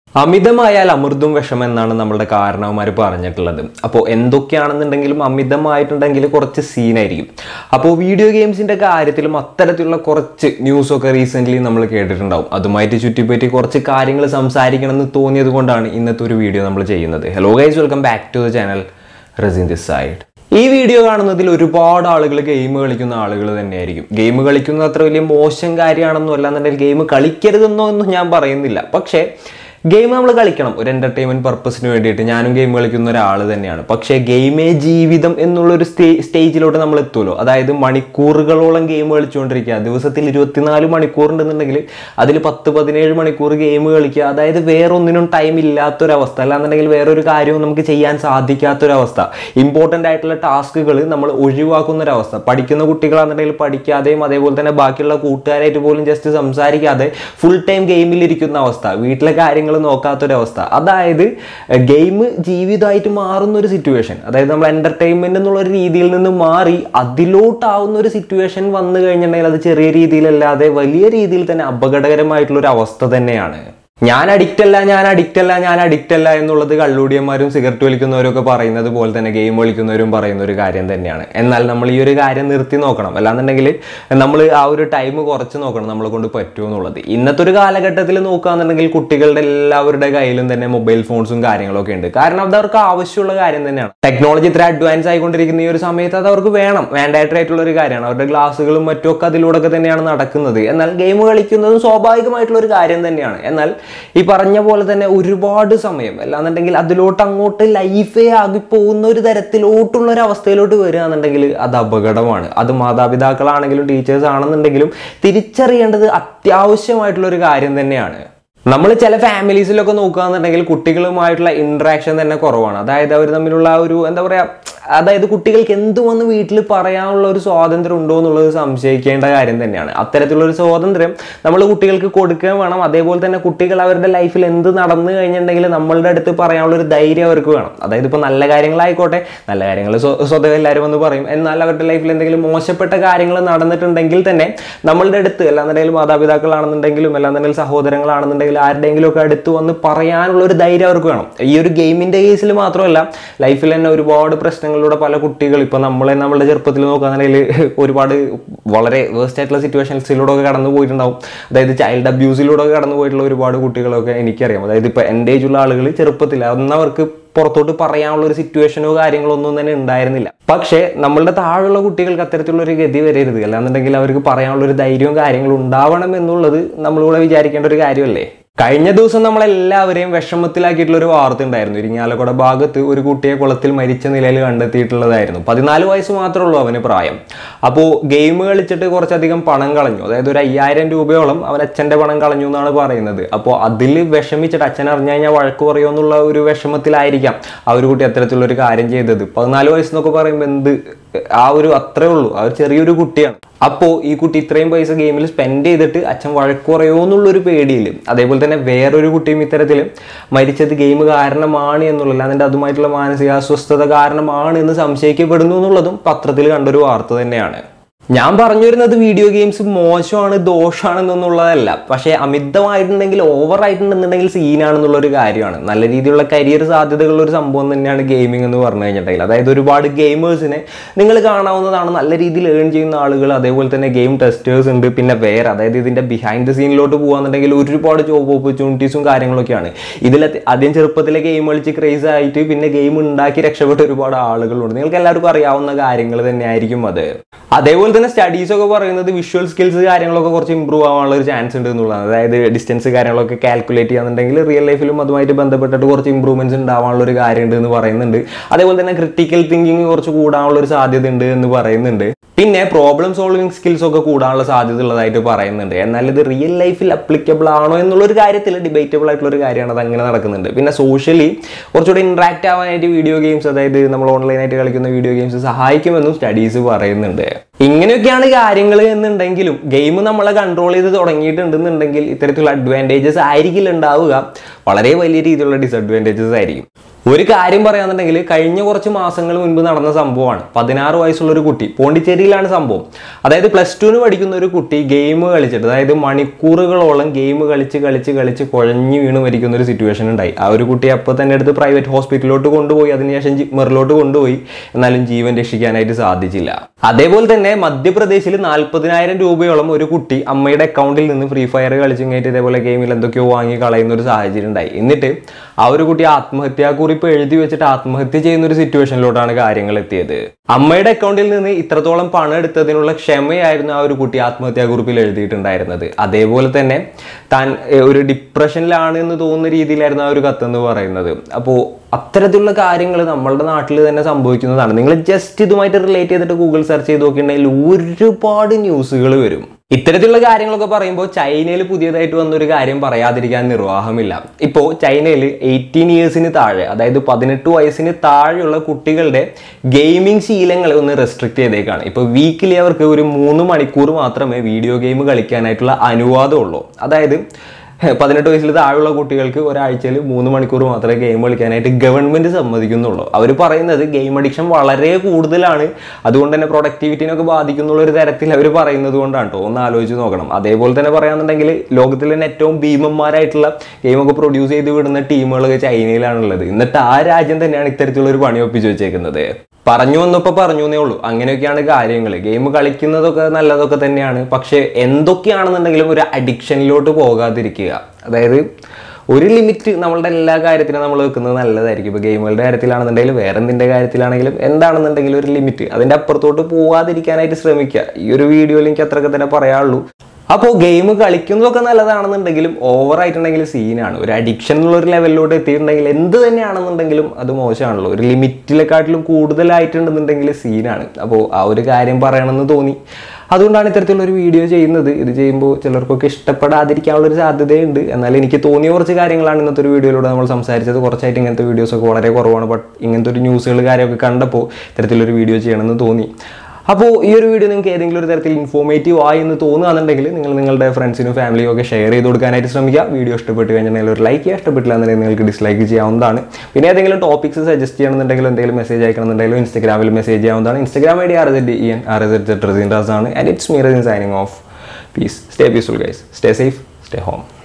അമിതമായാൽ അമൃതും വിഷം എന്നാണ് നമ്മളുടെ കാരണവന്മാർ പറഞ്ഞിട്ടുള്ളത് അപ്പോൾ എന്തൊക്കെയാണെന്നുണ്ടെങ്കിലും അമിതമായിട്ടുണ്ടെങ്കിൽ കുറച്ച് സീനായിരിക്കും അപ്പോൾ വീഡിയോ ഗെയിംസിന്റെ കാര്യത്തിലും അത്തരത്തിലുള്ള കുറച്ച് ന്യൂസൊക്കെ റീസെന്റ് നമ്മൾ കേട്ടിട്ടുണ്ടാവും അതുമായിട്ട് ചുറ്റിപ്പറ്റി കുറച്ച് കാര്യങ്ങൾ സംസാരിക്കണം എന്ന് തോന്നിയത് കൊണ്ടാണ് ഇന്നത്തെ ഒരു വീഡിയോ നമ്മൾ ചെയ്യുന്നത് hello guys welcome back to the channel Razin this side ഈ വീഡിയോ കാണുന്നതിൽ ഒരുപാട് ആളുകൾ ഗെയിം കളിക്കുന്ന ആളുകൾ തന്നെയായിരിക്കും ഗെയിം കളിക്കുന്നത് അത്ര വലിയ മോശം കാര്യമാണെന്നോ അല്ലാന്നുണ്ടെങ്കിൽ ഗെയിം കളിക്കരുതെന്നോ ഒന്നും ഞാൻ പറയുന്നില്ല പക്ഷേ ഗെയിം നമ്മൾ കളിക്കണം ഒരു എൻ്റർടൈൻമെൻറ്റ് പർപ്പസിന് വേണ്ടിയിട്ട് ഞാനും ഗെയിം കളിക്കുന്ന ഒരാൾ തന്നെയാണ് പക്ഷേ ഗെയിമേ ജീവിതം എന്നുള്ളൊരു സ്റ്റേ സ്റ്റേജിലോട്ട് നമ്മൾ എത്തുമല്ലോ അതായത് മണിക്കൂറുകളോളം ഗെയിം കളിച്ചുകൊണ്ടിരിക്കുക ദിവസത്തിൽ ഇരുപത്തിനാല് മണിക്കൂറുണ്ടെന്നുണ്ടെങ്കിൽ അതിൽ പത്ത് പതിനേഴ് മണിക്കൂർ ഗെയിം കളിക്കുക അതായത് വേറൊന്നിനും ടൈം ഇല്ലാത്തൊരവസ്ഥ അല്ലാന്നുണ്ടെങ്കിൽ വേറൊരു കാര്യവും നമുക്ക് ചെയ്യാൻ സാധിക്കാത്തൊരവസ്ഥ ഇമ്പോർട്ടൻ്റ് ആയിട്ടുള്ള ടാസ്കുകൾ നമ്മൾ ഒഴിവാക്കുന്ന ഒരവസ്ഥ പഠിക്കുന്ന കുട്ടികളാണെന്നുണ്ടെങ്കിൽ പഠിക്കാതെയും അതേപോലെ തന്നെ ബാക്കിയുള്ള കൂട്ടുകാരായിട്ട് പോലും ജസ്റ്റ് സംസാരിക്കാതെ ഫുൾ ടൈം ഗെയിമിലിരിക്കുന്ന അവസ്ഥ വീട്ടിലെ കാര്യങ്ങൾ നോക്കാത്തൊരവസ്ഥ അതായത് ഗെയിം ജീവിതമായിട്ട് മാറുന്ന ഒരു സിറ്റുവേഷൻ അതായത് നമ്മൾ എൻ്റർടൈൻമെൻറ്റ് എന്നുള്ള ഒരു രീതിയിൽ നിന്ന് മാറി അതിലോട്ടാവുന്ന ഒരു സിറ്റുവേഷൻ വന്നു കഴിഞ്ഞിട്ടുണ്ടെങ്കിൽ അത് ചെറിയ രീതിയിലല്ലാതെ വലിയ രീതിയിൽ തന്നെ അപകടകരമായിട്ടുള്ള ഒരു അവസ്ഥ തന്നെയാണ് ഞാൻ അഡിക്റ്റ് അല്ല ഞാൻ അഡിക്റ്റ് അല്ല ഞാൻ അഡിക്റ്റ് അല്ല എന്നുള്ളത് കള്ളൂടിയന്മാരും സിഗരറ്റ് വലിക്കുന്നവരും ഒക്കെ പറയുന്നത് പോലെ തന്നെ ഗെയിം കളിക്കുന്നവരും പറയുന്ന ഒരു കാര്യം തന്നെയാണ് എന്നാൽ നമ്മൾ ഈ ഒരു കാര്യം നിർത്തി നോക്കണം അല്ലാന്നുണ്ടെങ്കിൽ നമ്മൾ ആ ഒരു ടൈം കുറച്ച് നോക്കണം നമ്മളെ കൊണ്ട് പറ്റുമോ എന്നുള്ളത് ഇന്നത്തെ ഒരു കാലഘട്ടത്തിൽ നോക്കുകയാണെന്നുണ്ടെങ്കിൽ കുട്ടികളുടെ എല്ലാവരുടെ കയ്യിലും തന്നെ മൊബൈൽ ഫോൺസും കാര്യങ്ങളൊക്കെ ഉണ്ട് കാരണം അത് അവർക്ക് ആവശ്യമുള്ള കാര്യം തന്നെയാണ് ടെക്നോളജി ഇത്ര അഡ്വാൻസ് ആയിക്കൊണ്ടിരിക്കുന്ന ഈ ഒരു സമയത്ത് അത് അവർക്ക് വേണം മാൻഡേറ്ററി ആയിട്ടുള്ള ഒരു കാര്യമാണ് അവരുടെ ക്ലാസ്സുകളും മറ്റുമൊക്കെ അതിലൂടെ തന്നെയാണ് നടക്കുന്നത് എന്നാൽ ഗെയിം കളിക്കുന്നതും സ്വാഭാവികമായിട്ടുള്ള ഒരു കാര്യം തന്നെയാണ് എന്നാൽ ഈ പറഞ്ഞ പോലെ തന്നെ ഒരുപാട് സമയം അല്ലാന്നുണ്ടെങ്കിൽ അതിലോട്ട് അങ്ങോട്ട് ലൈഫേ ആകി പോകുന്ന ഒരു തരത്തിലോട്ടുള്ള ഒരു അവസ്ഥയിലോട്ട് വരികയാണെന്നുണ്ടെങ്കിൽ അത് അപകടമാണ് അത് മാതാപിതാക്കളാണെങ്കിലും ടീച്ചേഴ്സ് ആണെന്നുണ്ടെങ്കിലും തിരിച്ചറിയേണ്ടത് അത്യാവശ്യമായിട്ടുള്ള ഒരു കാര്യം തന്നെയാണ് നമ്മൾ ചില ഫാമിലീസിലൊക്കെ നോക്കുകയാണെന്നുണ്ടെങ്കിൽ കുട്ടികളുമായിട്ടുള്ള ഇൻട്രാക്ഷൻ തന്നെ കുറവാണ് അതായത് അവർ തമ്മിലുള്ള ആ ഒരു എന്താ പറയുക അതായത് കുട്ടികൾക്ക് എന്ത് വന്ന് വീട്ടിൽ പറയാനുള്ള ഒരു സ്വാതന്ത്ര്യം ഉണ്ടോ എന്നുള്ളത് സംശയിക്കേണ്ട കാര്യം തന്നെയാണ് അത്തരത്തിലുള്ള ഒരു സ്വാതന്ത്ര്യം നമ്മൾ കുട്ടികൾക്ക് കൊടുക്കുകയും വേണം അതേപോലെ തന്നെ കുട്ടികൾ അവരുടെ ലൈഫിൽ എന്ത് നടന്നു കഴിഞ്ഞിട്ടുണ്ടെങ്കിൽ നമ്മളുടെ അടുത്ത് പറയാനുള്ള ഒരു ധൈര്യം അവർക്ക് വേണം അതായത് ഇപ്പോൾ നല്ല കാര്യങ്ങളായിക്കോട്ടെ നല്ല കാര്യങ്ങൾ സ്വതവേ എല്ലാവരും വന്ന് പറയും എന്നാൽ അവരുടെ ലൈഫിൽ എന്തെങ്കിലും മോശപ്പെട്ട കാര്യങ്ങൾ നടന്നിട്ടുണ്ടെങ്കിൽ തന്നെ നമ്മളുടെ അടുത്ത് അല്ലാന്നുണ്ടെങ്കിൽ മാതാപിതാക്കളാണെന്നുണ്ടെങ്കിലും അല്ലാന്നുണ്ടെങ്കിൽ സഹോദരങ്ങളാണെന്നുണ്ടെങ്കിൽ ആരുടെയെങ്കിലും ഒക്കെ അടുത്ത് വന്ന് പറയാനുള്ള ഒരു ധൈര്യം അവർക്ക് വേണം ഈ ഒരു ഗെയിമിൻ്റെ കേസിൽ മാത്രമല്ല ലൈഫിൽ തന്നെ ഒരുപാട് പ്രശ്നങ്ങളിലൂടെ പല കുട്ടികൾ ഇപ്പോൾ നമ്മളെ നമ്മളുടെ ചെറുപ്പത്തിൽ നോക്കുകയാണെന്നുണ്ടെങ്കിൽ ഒരുപാട് വളരെ വേസ്റ്റ് ആയിട്ടുള്ള സിറ്റുവേഷൻസിലൂടെ ഒക്കെ കടന്നു പോയിട്ടുണ്ടാവും അതായത് ചൈൽഡ് അബ്യൂസിലൂടെ ഒക്കെ കടന്നു പോയിട്ടുള്ള ഒരുപാട് കുട്ടികളൊക്കെ എനിക്കറിയാം അതായത് ഇപ്പോൾ എൻ്റെ ഏജുള്ള ആളുകൾ ചെറുപ്പത്തിൽ അന്ന് അവർക്ക് പുറത്തോട്ട് പറയാനുള്ള ഒരു സിറ്റുവേഷനോ കാര്യങ്ങളോ ഒന്നും തന്നെ ഉണ്ടായിരുന്നില്ല പക്ഷേ നമ്മളുടെ താഴെയുള്ള കുട്ടികൾക്ക് അത്തരത്തിലുള്ള ഒരു ഗതി വരരുത് അല്ലാന്നുണ്ടെങ്കിൽ അവർക്ക് പറയാനുള്ള ഒരു ധൈര്യവും കാര്യങ്ങളും ഉണ്ടാവണം എന്നുള്ളത് നമ്മളിവിടെ വിചാരിക്കേണ്ട ഒരു കാര്യമല്ലേ കഴിഞ്ഞ ദിവസം നമ്മളെല്ലാവരെയും വിഷമത്തിലാക്കിയിട്ടുള്ള ഒരു വാർത്ത ഉണ്ടായിരുന്നു ഇരിങ്ങാലക്കുട ഭാഗത്ത് ഒരു കുട്ടിയെ കുളത്തിൽ മരിച്ച നിലയിൽ കണ്ടെത്തിയിട്ടുള്ളതായിരുന്നു പതിനാല് വയസ്സ് മാത്രമേ ഉള്ളൂ അവന് പ്രായം അപ്പോൾ ഗെയിം കളിച്ചിട്ട് കുറച്ചധികം പണം കളഞ്ഞു അതായത് ഒരു അയ്യായിരം രൂപയോളം അവൻ അച്ഛൻ്റെ പണം കളഞ്ഞു എന്നാണ് പറയുന്നത് അപ്പോൾ അതിൽ വിഷമിച്ചിട്ട് അച്ഛൻ അറിഞ്ഞു കഴിഞ്ഞാൽ വഴക്ക് പറയുമോ എന്നുള്ള ഒരു വിഷമത്തിലായിരിക്കാം ആ ഒരു കുട്ടി അത്തരത്തിലുള്ള ഒരു കാര്യം ചെയ്തത് പതിനാല് വയസ്സെന്നൊക്കെ പറയുമ്പോൾ എന്ത് ആ ഒരു അത്രേ ഉള്ളൂ ആ ഒരു ചെറിയൊരു കുട്ടിയാണ് അപ്പോൾ ഈ കുട്ടി ഇത്രയും പൈസ ഗെയിമിൽ സ്പെൻഡ് ചെയ്തിട്ട് അച്ഛൻ വഴക്ക് പറയുമോ എന്നുള്ളൊരു പേടിയിൽ അതേപോലെ തന്നെ വേറൊരു കുട്ടിയും ഇത്തരത്തിൽ മരിച്ചത് ഗെയിം കാരണമാണ് എന്നുള്ളത് അതിൻ്റെ അതുമായിട്ടുള്ള മാനസികാസ്വസ്ഥത കാരണമാണ് എന്ന് സംശയിക്കപ്പെടുന്നു എന്നുള്ളതും പത്രത്തിൽ കണ്ടൊരു വാർത്ത തന്നെയാണ് ഞാൻ പറഞ്ഞു വരുന്നത് വീഡിയോ ഗെയിംസ് മോശമാണ് ദോഷമാണെന്നുള്ളതല്ല പക്ഷേ അമിതമായിട്ടുണ്ടെങ്കിൽ ഓവർ ആയിട്ടുണ്ടെന്നുണ്ടെങ്കിൽ സീനാണെന്നുള്ള ഒരു കാര്യമാണ് നല്ല രീതിയിലുള്ള കരിയർ സാധ്യതകളുള്ള ഒരു സംഭവം തന്നെയാണ് ഗെയിമിംഗ് എന്ന് പറഞ്ഞു കഴിഞ്ഞിട്ടുണ്ടെങ്കിൽ അതായത് ഒരുപാട് ഗെയിമേഴ്സിനെ നിങ്ങൾ കാണാവുന്നതാണ് നല്ല രീതിയിൽ ഏൺ ചെയ്യുന്ന ആളുകൾ അതേപോലെ തന്നെ ഗെയിം ടെസ്റ്റേഴ്സ് ഉണ്ട് പിന്നെ വേറെ അതായത് ഇതിൻ്റെ ബിഹൈൻഡ് ദ സീനിലോട്ട് പോകുകയാണെന്നുണ്ടെങ്കിൽ ഒരുപാട് ജോബ് ഓപ്പർച്യൂണിറ്റീസും കാര്യങ്ങളൊക്കെയാണ് ഇതിൽ ആദ്യം ചെറുപ്പത്തിലെ ഗെയിം കളിച്ച് ക്രേസ് ആയിട്ട് പിന്നെ ഗെയിം ഉണ്ടാക്കി രക്ഷപ്പെട്ട ഒരുപാട് ആളുകളുണ്ട് നിങ്ങൾക്ക് എല്ലാവർക്കും അറിയാവുന്ന കാര്യങ്ങൾ തന്നെയായിരിക്കും അത് അതേപോലെ തന്നെ സ്റ്റഡീസ് ഒക്കെ പറയുന്നത് വിഷ്വൽ സ്കിൽസ് കാര്യങ്ങളൊക്കെ കുറച്ച് ഇമ്പ്രൂവ് ആവാനുള്ള ഒരു ചാൻസ് ഉണ്ട് എന്നുള്ളതാണ് അതായത് ഡിസ്റ്റൻസ് കാര്യങ്ങളൊക്കെ കാൽക്കുലേറ്റ് ചെയ്യാന്നുണ്ടെങ്കിൽ റിയൽ ലൈഫിലും അതുമായിട്ട് ബന്ധപ്പെട്ടിട്ട് കുറച്ച് ഇമ്പ്രൂവ്മെന്റ്സ് ഉണ്ടാവാനുള്ള ഒരു കാര്യമുണ്ട് എന്ന് പറയുന്നുണ്ട് അതേപോലെ തന്നെ ക്രിട്ടിക്കൽ തിങ്കിങ് കുറച്ച് കൂടാനുള്ള ഒരു സാധ്യത ഉണ്ട് എന്ന് പറയുന്നുണ്ട് പിന്നെ പ്രോബ്ലം സോൾവിങ് സ്കിൽസ് ഒക്കെ കൂടാനുള്ള സാധ്യത ഉള്ളതായിട്ട് പറയുന്നുണ്ട് എന്നാൽ ഇത് റിയൽ ലൈഫിൽ അപ്ലിക്കബിൾ ആണോ എന്നുള്ളൊരു കാര്യത്തിൽ ഡിബേറ്റബിൾ ആയിട്ടുള്ള ഒരു കാര്യമാണ് അത് അങ്ങനെ നടക്കുന്നുണ്ട് പിന്നെ സോഷ്യലി കുറച്ചുകൂടി ഇൻട്രാക്ട് ആവാനായിട്ട് വീഡിയോ ഗെയിംസ് അതായത് നമ്മൾ ഓൺലൈനായിട്ട് കളിക്കുന്ന വീഡിയോ ഗെയിംസ് സഹായിക്കുമെന്നും സ്റ്റഡീസ് പറയുന്നുണ്ട് ഇങ്ങനെയൊക്കെയാണ് കാര്യങ്ങൾ എന്നുണ്ടെങ്കിലും ഗെയിം നമ്മളെ കൺട്രോൾ ചെയ്ത് തുടങ്ങിയിട്ടുണ്ടെന്നുണ്ടെങ്കിൽ ഇത്തരത്തിലുള്ള അഡ്വാൻറ്റേജസ് ആയിരിക്കില്ല ഉണ്ടാവുക വളരെ വലിയ രീതിയിലുള്ള ഡിസഡ്വാൻറ്റേജസ് ആയിരിക്കും ഒരു കാര്യം പറയാന്നുണ്ടെങ്കിൽ കഴിഞ്ഞ കുറച്ച് മാസങ്ങൾ മുൻപ് നടന്ന സംഭവമാണ് പതിനാറ് വയസ്സുള്ള ഒരു കുട്ടി പോണ്ടിച്ചേരിയിലാണ് സംഭവം അതായത് പ്ലസ് ടുവിന് പഠിക്കുന്ന ഒരു കുട്ടി ഗെയിം കളിച്ചിട്ട് അതായത് മണിക്കൂറുകളോളം ഗെയിം കളിച്ച് കളിച്ച് കളിച്ച് കുഴഞ്ഞു വീണ് മരിക്കുന്ന ഒരു സിറ്റുവേഷൻ ഉണ്ടായി ആ ഒരു കുട്ടി അപ്പോൾ തന്നെ എടുത്ത് പ്രൈവറ്റ് ഹോസ്പിറ്റലിലോട്ട് കൊണ്ടുപോയി അതിനുശേഷം ജിമ്മറിലോട്ട് കൊണ്ടുപോയി എന്നാലും ജീവൻ രക്ഷിക്കാനായിട്ട് സാധിച്ചില്ല അതേപോലെ തന്നെ മധ്യപ്രദേശിൽ നാൽപ്പതിനായിരം രൂപയോളം ഒരു കുട്ടി അമ്മയുടെ അക്കൗണ്ടിൽ നിന്ന് ഫ്രീ ഫയർ കളിച്ചും കഴിഞ്ഞിട്ട് ഇതേപോലെ ഗെയിമിൽ എന്തൊക്കെയോ വാങ്ങി കളയുന്ന ഒരു സാഹചര്യം ഉണ്ടായി എന്നിട്ട് ആ ഒരു കുട്ടി ആത്മഹത്യാക്കുറിപ്പ് എഴുതി വെച്ചിട്ട് ആത്മഹത്യ ചെയ്യുന്ന ഒരു സിറ്റുവേഷനിലോട്ടാണ് കാര്യങ്ങൾ എത്തിയത് അമ്മയുടെ അക്കൗണ്ടിൽ നിന്ന് ഇത്രത്തോളം പണം എടുത്തതിനുള്ള ക്ഷമയായിരുന്നു ആ ഒരു കുട്ടി ആത്മഹത്യാക്കുറിപ്പിൽ എഴുതിയിട്ടുണ്ടായിരുന്നത് അതേപോലെ തന്നെ താൻ ഏർ, ഒരു ഡിപ്രഷനിലാണ് എന്ന് തോന്നുന്ന രീതിയിലായിരുന്നു ആ ഒരു കത്തെന്ന് പറയുന്നത് അപ്പോൾ അത്തരത്തിലുള്ള കാര്യങ്ങൾ നമ്മളുടെ നാട്ടിൽ തന്നെ സംഭവിക്കുന്നതാണ് നിങ്ങൾ ജസ്റ്റ് ഇതുമായിട്ട് റിലേറ്റ് ചെയ്തിട്ട് ഗൂഗിൾ സെർച്ച് ചെയ്ത് നോക്കിയിട്ടുണ്ടെങ്കിൽ ഒരുപാട് ന്യൂസുകൾ വരും ഇത്തരത്തിലുള്ള കാര്യങ്ങളൊക്കെ പറയുമ്പോൾ ചൈനയിൽ പുതിയതായിട്ട് വന്നൊരു കാര്യം പറയാതിരിക്കാൻ നിർവാഹമില്ല ഇപ്പോൾ ചൈനയിൽ എയ്റ്റീൻ ഇയേഴ്സിന് താഴെ അതായത് പതിനെട്ട് വയസ്സിന് താഴെയുള്ള കുട്ടികളുടെ ഗെയിമിംഗ് ശീലങ്ങളെ ഒന്ന് റെസ്ട്രിക്ട് ചെയ്തേക്കാണ് ഇപ്പോൾ വീക്കിലി അവർക്ക് ഒരു മൂന്ന് മണിക്കൂർ മാത്രമേ വീഡിയോ ഗെയിം കളിക്കാനായിട്ടുള്ള അനുവാദമുള്ളൂ അതായത് പതിനെട്ട് വയസ്സിൽ താഴെയുള്ള കുട്ടികൾക്ക് ഒരാഴ്ചയിൽ മൂന്ന് മണിക്കൂർ മാത്രമേ ഗെയിം കളിക്കാനായിട്ട് ഗവൺമെന്റ് സമ്മതിക്കുന്നുള്ളൂ അവർ പറയുന്നത് ഗെയിം അഡിക്ഷൻ വളരെ കൂടുതലാണ് അതുകൊണ്ട് തന്നെ പ്രൊഡക്ടിവിറ്റിനൊക്കെ ബാധിക്കുന്നുള്ള ഒരു തരത്തിൽ അവർ പറയുന്നത് കൊണ്ടാണ് കേട്ടോ ഒന്ന് ആലോചിച്ച് നോക്കണം അതേപോലെ തന്നെ പറയാന്നുണ്ടെങ്കിൽ ലോകത്തിലെ തന്നെ ഏറ്റവും ഭീമന്മാരായിട്ടുള്ള ഗെയിമൊക്കെ പ്രൊഡ്യൂസ് ചെയ്ത് വിടുന്ന ടീമുകളൊക്കെ ചൈനയിലാണുള്ളത് എന്നിട്ട് ആ രാജ്യം തന്നെയാണ് ഇത്തരത്തിലുള്ള ഒരു പണി ഒപ്പിച്ച് വെച്ചേക്കുന്നത് പറഞ്ഞു വന്നപ്പോൾ പറഞ്ഞു എന്നേ ഉള്ളൂ അങ്ങനെയൊക്കെയാണ് കാര്യങ്ങൾ ഗെയിം കളിക്കുന്നതൊക്കെ നല്ലതൊക്കെ തന്നെയാണ് പക്ഷേ എന്തൊക്കെയാണെന്നുണ്ടെങ്കിലും ഒരു അഡിക്ഷനിലോട്ട് പോകാതിരിക്കുക അതായത് ഒരു ലിമിറ്റ് നമ്മളുടെ എല്ലാ കാര്യത്തിനും നമ്മൾ വെക്കുന്നത് നല്ലതായിരിക്കും ഇപ്പോൾ ഗെയിമുകളുടെ കാര്യത്തിലാണെന്നുണ്ടെങ്കിലും വേറെ എന്തിൻ്റെ കാര്യത്തിലാണെങ്കിലും എന്താണെന്നുണ്ടെങ്കിലും ഒരു ലിമിറ്റ് അതിൻ്റെ അപ്പുറത്തോട്ട് പോകാതിരിക്കാനായിട്ട് ശ്രമിക്കുക ഈ ഒരു വീഡിയോയിൽ എനിക്ക് അത്രയൊക്കെ തന്നെ പറയാനുള്ളൂ അപ്പോൾ ഗെയിം കളിക്കുന്നതൊക്കെ നല്ലതാണെന്നുണ്ടെങ്കിലും ഓവർ ആയിട്ടുണ്ടെങ്കിൽ സീനാണ് ഒരു അഡിക്ഷൻ എന്നുള്ള ഒരു ലെവലിലോട്ട് എത്തിയിട്ടുണ്ടെങ്കിൽ എന്ത് തന്നെയാണെന്നുണ്ടെങ്കിലും അത് മോശമാണല്ലോ ഒരു ലിമിറ്റിലെക്കാട്ടിലും കൂടുതലായിട്ടുണ്ടെന്നുണ്ടെങ്കിൽ സീനാണ് അപ്പോൾ ആ ഒരു കാര്യം പറയണമെന്ന് തോന്നി അതുകൊണ്ടാണ് ഇത്തരത്തിലുള്ള ഒരു വീഡിയോ ചെയ്യുന്നത് ഇത് ചെയ്യുമ്പോൾ ചിലർക്കൊക്കെ ഇഷ്ടപ്പെടാതിരിക്കാനുള്ള ഒരു സാധ്യതയുണ്ട് എന്നാൽ എനിക്ക് തോന്നിയ കുറച്ച് കാര്യങ്ങളാണ് ഇന്നത്തെ ഒരു വീഡിയോയിലൂടെ നമ്മൾ സംസാരിച്ചത് കുറച്ചായിട്ട് ഇങ്ങനത്തെ വീഡിയോസൊക്കെ വളരെ കുറവാണ് ബട്ട് ഇങ്ങനത്തെ ഒരു ന്യൂസുകൾ കാര്യമൊക്കെ കണ്ടപ്പോൾ ഇത്തരത്തിലൊരു വീഡിയോ ചെയ്യണമെന്ന് തോന്നി അപ്പോൾ ഈ ഒരു വീഡിയോ നിങ്ങൾക്ക് ഏതെങ്കിലും ഒരു തരത്തിൽ ഇൻഫോർമേറ്റീവ് ആയി എന്ന് തോന്നുകയാണെന്നുണ്ടെങ്കിൽ നിങ്ങൾ നിങ്ങളുടെ ഫ്രണ്ട്സിനും ഫാമിലിയും ഒക്കെ ഷെയർ ചെയ്ത് കൊടുക്കാനായിട്ട് ശ്രമിക്കുക വീഡിയോ ഇഷ്ടപ്പെട്ട് കഴിഞ്ഞാൽ ഒരു ലൈക്ക് ചെയ്യുക ഇഷ്ടപ്പെട്ടില്ല എന്നുണ്ടെങ്കിൽ നിങ്ങൾക്ക് ഡിസ്ലൈക്ക് ചെയ്യാവുന്നതാണ് പിന്നെ ഏതെങ്കിലും ടോപ്പിക്സ് സജസ്റ്റ് ചെയ്യണമെന്നുണ്ടെങ്കിൽ എന്തെങ്കിലും മെസ്സേജ് അയക്കണമെന്നുണ്ടെങ്കിലും ഇൻസ്റ്റാഗ്രാമിൽ മെസ്സേജ് ചെയ്യാവുന്നതാണ് Instagram I D R S E N R S at Razin Raz ആണ് and it's me Razin signing off peace stay peaceful guys stay safe stay home